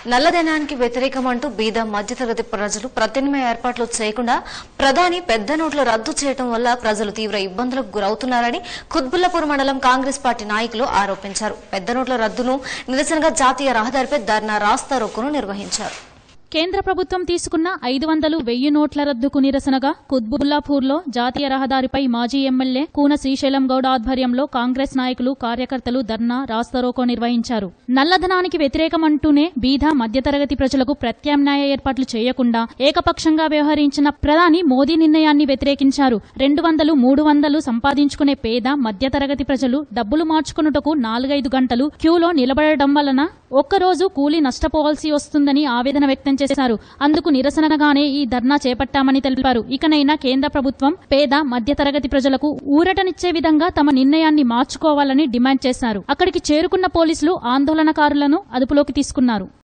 నల్లధనానికి వ్యతిరేకం అంటూ బీద మధ్యతరగతి ప్రజలు ప్రత్యామ్నాయ ఏర్పాట్లు చేయకుండా ప్రధాని పెద్ద నోట్లు రద్దు చేయడం వల్ల ప్రజలు తీవ్ర ఇబ్బందులకు గురవుతున్నారని కుత్బుల్లాపూర్ మండలం కాంగ్రెస్ పార్టీ నాయకులు ఆరోపించారు పెద్ద నోట్ల రద్దును నిరసనగా జాతీయ రహదారిపై ధర్నా రాస్తా రోకోను నిర్వహించారు కేంద్ర ప్రభుత్వం తీసుకున్న ఐదు వందలు వెయ్యి నోట్ల రద్దుకు నిరసనగా కుత్బుల్లాపూర్లో జాతీయ రహదారిపై మాజీ ఎమ్మెల్యే కూన శ్రీశైలం గౌడ్ ఆధ్వర్యంలో కాంగ్రెస్ నాయకులు కార్యకర్తలు ధర్నా రాస్తారోకో నిర్వహించారు నల్లధనానికి వ్యతిరేకమంటూనే బీద మధ్యతరగతి ప్రజలకు ప్రత్యామ్నాయ ఏర్పాట్లు చేయకుండా ఏకపక్షంగా వ్యవహరించిన ప్రధాని మోదీ నిర్ణయాన్ని వ్యతిరేకించారు రెండు వందలు మూడు వందలు సంపాదించుకునే పేద మధ్యతరగతి ప్రజలు డబ్బులు మార్చుకున్నటకు నాలుగైదు గంటలు క్యూలో నిలబడడం వలన ఒక్కరోజు కూలీ నష్టపోవాల్సి వస్తుందని ఆవేదన వ్యక్తం చేశారు అందుకు నిరసనగానే ఈ ధర్నా చేపట్టామని తెలిపారు ఇకనైనా కేంద్ర ప్రభుత్వం పేద మధ్యతరగతి ప్రజలకు ఊరటనిచ్చే విధంగా తమ నిర్ణయాన్ని మార్చుకోవాలని డిమాండ్ చేశారు అక్కడికి చేరుకున్న పోలీసులు ఆందోళనకారులను అదుపులోకి తీసుకున్నారు